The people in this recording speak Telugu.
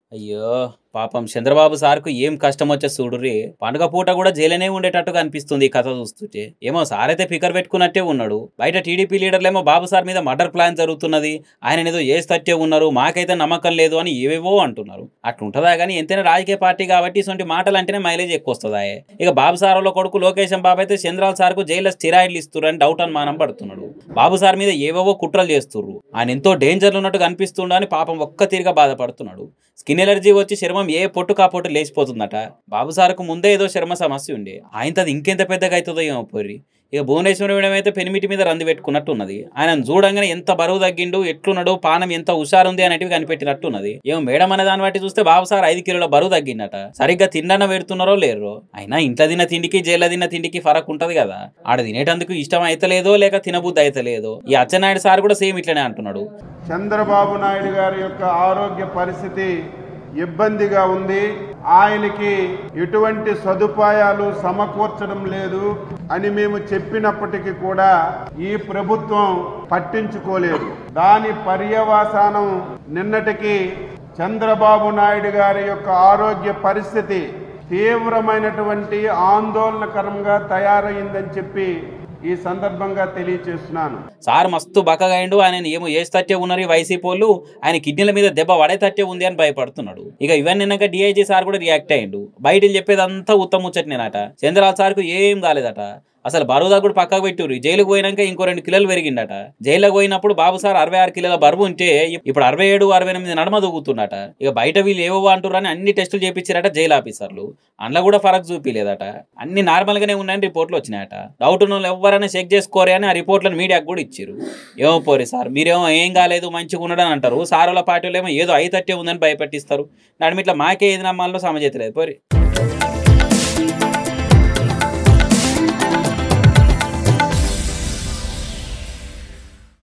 అయ్యో పాపం చంద్రబాబు సార్కు ఏం కష్టం వచ్చే చూడుర్రి పండుగ పూట కూడా జైలునే ఉండేటట్టుగా అనిపిస్తుంది ఈ కథ చూస్తుంటే ఏమో సార్ అయితే ఫికర్ పెట్టుకున్నట్టే ఉన్నాడు బయట టీడీపీ లీడర్లేమో బాబు సార్ మీద మర్డర్ ప్లాన్ జరుగుతున్నది ఆయన ఏదో ఏ తట్టే ఉన్నారు మాకైతే నమ్మకం లేదు అని ఏవేవో అంటున్నారు అట్లుంటదా కానీ ఎంతైనా రాజకీయ పార్టీ కాబట్టి ఇటువంటి మాటలు అంటేనే మైలేజ్ ఎక్కువ వస్తుందా ఇక బాబు సార్ వాళ్ళ కొడుకు లోకేశం బాబు అయితే చంద్రాల సార్కు జైల్లో స్టిరాయిడ్లు ఇస్తున్నారు డౌట్ అనుమానం పడుతున్నాడు బాబు సార్ మీద ఏవేవో కుట్రలు చేస్తుర్రు ఆయన ఎంతో డేంజర్లు ఉన్నట్టు కనిపిస్తుండ అని పాపం ఒక్క తీరుగా బాధపడుతున్నాడు స్కిన్ ఎలర్జీ వచ్చి చర్మం ఏ పొట్టు కాపొట్టు లేచిపోతుందట బాబు సార్కు ముందే ఏదో చర్మ సమస్య ఉండే ఆయనది ఇంకెంత పెద్దగా అవుతుందో ఏమో పోర్రి ఇక భువనేశ్వరం మేడం అయితే పెనిమిటి మీద రంది పెట్టుకున్నట్టు ఉన్నది ఆయన చూడంగానే ఎంత బరువు తగ్గిండు ఎట్లున్నాడు పానం ఎంత హుషారుంది అనేటివి కనిపెట్టినట్టు ఉన్నది ఏమో మేడం అనే దాన్ని బట్టి చూస్తే బాబు సార్ ఐదు కిలోల బరువు తగ్గిందట సరిగ్గా తిండన పెడుతున్నారో లేరో అయినా ఇంట్లో తిన్న తిండికి జైల్లో తిన్న తిండికి ఫరక్ ఉంటది కదా ఆడ తినేటందుకు ఇష్టం అయితలేదో లేక తినబుద్ధి అయితలేదో ఈ అచ్చెన్నాయుడు సార్ కూడా సేమ్ ఇట్లనే అంటున్నాడు చంద్రబాబు నాయుడు గారి యొక్క ఆరోగ్య పరిస్థితి ఇబ్బందిగా ఉంది ఆయనకి ఎటువంటి సదుపాయాలు సమకూర్చడం లేదు అని మేము చెప్పినప్పటికీ కూడా ఈ ప్రభుత్వం పట్టించుకోలేదు దాని పర్యవసానం నిన్నటికి చంద్రబాబు నాయుడు గారి యొక్క ఆరోగ్య పరిస్థితి తీవ్రమైనటువంటి ఆందోళనకరంగా తయారైందని చెప్పి ఈ సందర్భంగా తెలియచేస్తున్నాను సార్ మస్తు బక్కగాయండు ఆయన ఏమో ఏ తట్టే ఉన్నారు ఈ వైసీపీ వాళ్ళు ఆయన కిడ్నీల మీద దెబ్బ పడే తట్టే ఉంది అని భయపడుతున్నాడు ఇక ఇవన్నీ నిన్నక డిఐజీ సార్ కూడా రియాక్ట్ అయ్యిండు బయట చెప్పేదంతా ఉత్తమ ముచ్చట్నేనట చంద్రరాజ్ సార్కు ఏం కాలేదట అసలు బరువు దగ్గర పక్కకు పెట్టుర్రు జైలుకు పోయినాక ఇంకో రెండు కిలోలు పెరిగిండట జైలుకు పోయినప్పుడు బాబు సార్ అరవై ఆరు కిలోల బరువు ఉంటే ఇప్పుడు అరవై ఏడు అరవై ఎనిమిది నడమ దూకుతుండట ఇక బయట వీళ్ళు ఏవో అంటున్నారు అని అన్ని టెస్టులు చేపించారట జైలు ఆఫీసర్లు అందులో కూడా ఫరక్ చూపిలేదట అన్ని నార్మల్ గానే ఉన్నాయని రిపోర్ట్లు వచ్చినాయట డౌట్ ఉన్న వాళ్ళు ఎవరైనా చెక్ చేసుకోరే అని ఆ రిపోర్ట్లను మీడియాకు కూడా ఇచ్చారు ఏమో పోరి సార్ మీరేమో ఏం కాలేదు మంచిగా ఉన్నాడని అంటారు సార్ వాళ్ళ పార్టీలో ఏమో ఏదో ఐతట్టే ఉందని భయపెట్టిస్తారు నడిమి ఇట్లా మాకే ఏది నమ్మాలో సమజెత్తలేదు పోరి